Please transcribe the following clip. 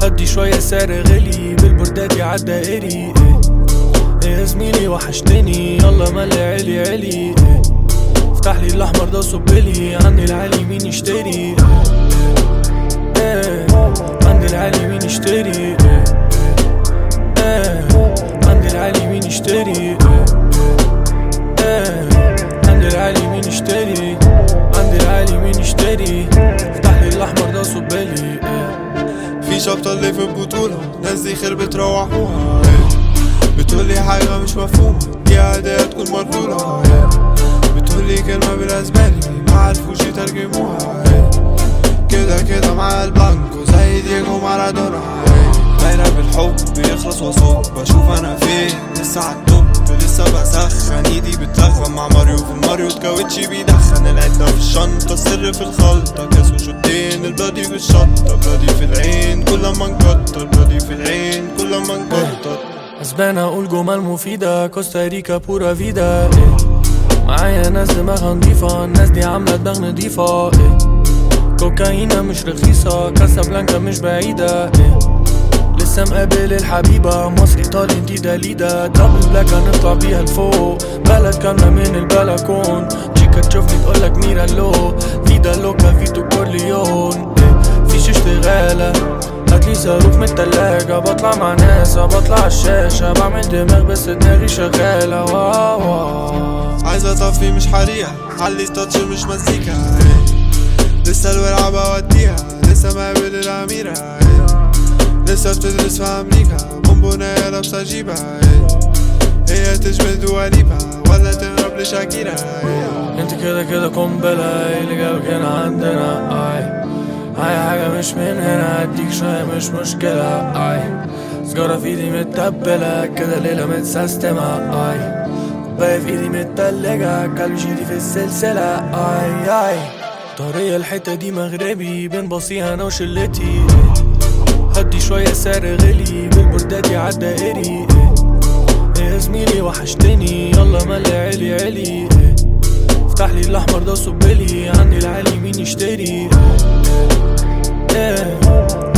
هدي شوية سعر غلي بالبردات يعدى قري إيه يا زميلي وحشتني يلا ملي علي علي إيه افتح لي الاحمر ده صبلي عندي العالي مين يشتري إيه عندي العالي مين يشتري إيه إيه عندي العالي مين يشتري إيه عندي العالي مين يشتري عندي العالي مين يشتري افتح لي الاحمر ده صبلي فيش ابطال ليه في البطولة ناس دي خير بتروحوها بتقولي حاجة مش مفهومة دي عادية تكون مرفوضة بتقولي كلمة بالاسباني ما عرفوش يترجموها كده كده مع البانكو زي دييجو مارادونا دايرة بالحب بيخلص وصوب بشوف انا فين لسه عالتوب لسه بسخن ايدي بتلخبط مع ماريو في الماريو الكاوتشي بيدخن العدة في الشنطة السر في الخلطة كاس وشوتين البلادي في الشطة بلادي في العين كل ما نكتر بلادي في العين كل ما نكتر اسبان اقول جمل مفيدة كوستاريكا بورا فيدا إيه. معايا ناس دماغها نضيفة الناس دي عاملة دماغ نضيفة إيه. كوكايينا مش رخيصة كاسابلانكا مش بعيدة إيه. لسه مقابل الحبيبة مصر ايطالي انتي داليدا دبل بلاك هنطلع بيها لفوق بلد كاملة من البلكون تشيكا تشوفني تقولك ميرا لو فيدا لوكا فيتو كورليون إيه. فيش اشتغالة هاتلي صاروخ من التلاجة بطلع مع ناس بطلع عالشاشة بعمل دماغ بس دماغي شغالة واو واو عايز اطفي مش حريقة علي تاتش مش مزيكا لسه الورعة بوديها لسه مقابل الأميرة لسه بتدرس في أمريكا بونبونية لابسة جيبة هي تشبه دواليبا ولا تهرب لشاكيرا انت كده كده قنبلة ايه اللي جابك هنا عندنا اي اي حاجة مش من هنا اديك شوية مش مشكلة اي سجارة في ايدي متبلة كده ليلة متسستمة اي كوباية في ايدي متلجة كلب شيدي في السلسلة اي اي طريقة الحتة دي مغربي بين بصيها انا وشلتي هدي شوية سعر غلي بالبردات يعدى قري يا زميلي وحشتني يلا ملي علي علي افتح لي الاحمر ده صبلي عندي العالي مين يشتري إيه